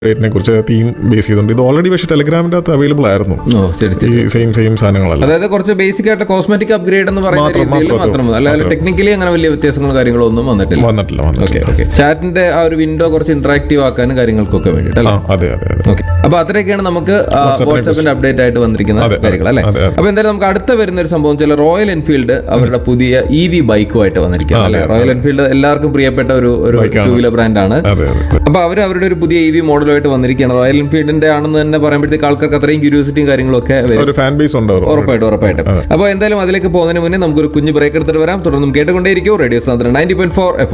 റേറ്റിനെ കുറിച്ച് theme base ചെയ്തുകൊണ്ട് ഇത് ഓൾറെഡി പക്ഷേ ടെലഗ്രാമിന്റെ അകത്ത് അവൈലബിൾ ആയിരുന്നു ഓ ശരി ശരി ഈ സെയിം സെയിം സാധനങ്ങളല്ല അതായത് കുറച്ച് ബേസിക് ആയിട്ട് കോസ്മെറ്റിക് അപ്ഗ്രേഡ് എന്ന് പറയുന്ന മാത്രം, രീതിയിൽ മാത്രം, മാത്രം അല്ലാതെ മാത്രം. ടെക്നിക്കലി അങ്ങനെ വലിയ വ്യത്യാസങ്ങളോ കാര്യങ്ങളോ ഒന്നും വന്നിട്ടില്ല വന്നിട്ടില്ല ഓക്കെ വന്നിട്ടില്ല ഓക്കെ ചാറ്റിന്റെ ആ ഒരു വിൻഡോ കുറച്ച് ഇന്ററാക്റ്റീവ് ആക്കാനും കാര്യങ്ങൾക്കൊക്കെ വേണ്ടിയിട്ടല്ലേ ആ അതെ അതെ അതെ ഓക്കെ അപ്പൊ അത്രയൊക്കെയാണ് നമുക്ക് വാട്സാപ്പിന്റെ അപ്ഡേറ്റ് ആയിട്ട് വന്നിരിക്കുന്ന അതെ, കാര്യങ്ങൾ അല്ലേ അതെ, അതെ. അപ്പൊ എന്തായാലും നമുക്ക് അടുത്ത വരുന്ന ഒരു സംഭവം ചില റോയൽ എൻഫീൽഡ് അവരുടെ പുതിയ ഇ വി ബൈക്കുമായിട്ട് വന്നിരിക്കുകയാണ് അല്ലെ റോയൽ എൻഫീൽഡ് എല്ലാവർക്കും പ്രിയപ്പെട്ട ഒരു ഒരു ടൂ വീലർ ബ്രാൻഡാണ് അതെ അതെ അപ്പൊ അവർ അവരുടെ ഒരു പുതിയ ഇ വി മോഡലുമായിട്ട് വന്നിരിക്കുകയാണ് റോയൽ എൻഫീൽഡിന്റെ ആണെന്ന് തന്നെ പറയുമ്പോഴത്തേക്ക് ആൾക്കാർക്ക് അത്രയും ക്യൂരിയോസിറ്റിയും കാര്യങ്ങളും ഒക്കെ വരും ഒരു ഫാൻ ബേസ് ഉണ്ട് അവർ ഉറപ്പായിട്ടും ഉറപ്പായിട്ടും അപ്പോൾ എന്തായാലും അതിലേക്ക് പോകുന്നതിന് മുന്നേ നമുക്കൊരു കുഞ്ഞു ബ്രേക്ക് എടുത്തിട്ട് വരാം തുടർന്നും കേട്ടുകൊണ്ടേയിരിക്കും റേഡിയോ സാന്ദ്രൻ നയൻറ്റി പോയിന്റ് ഫോർ എഫ്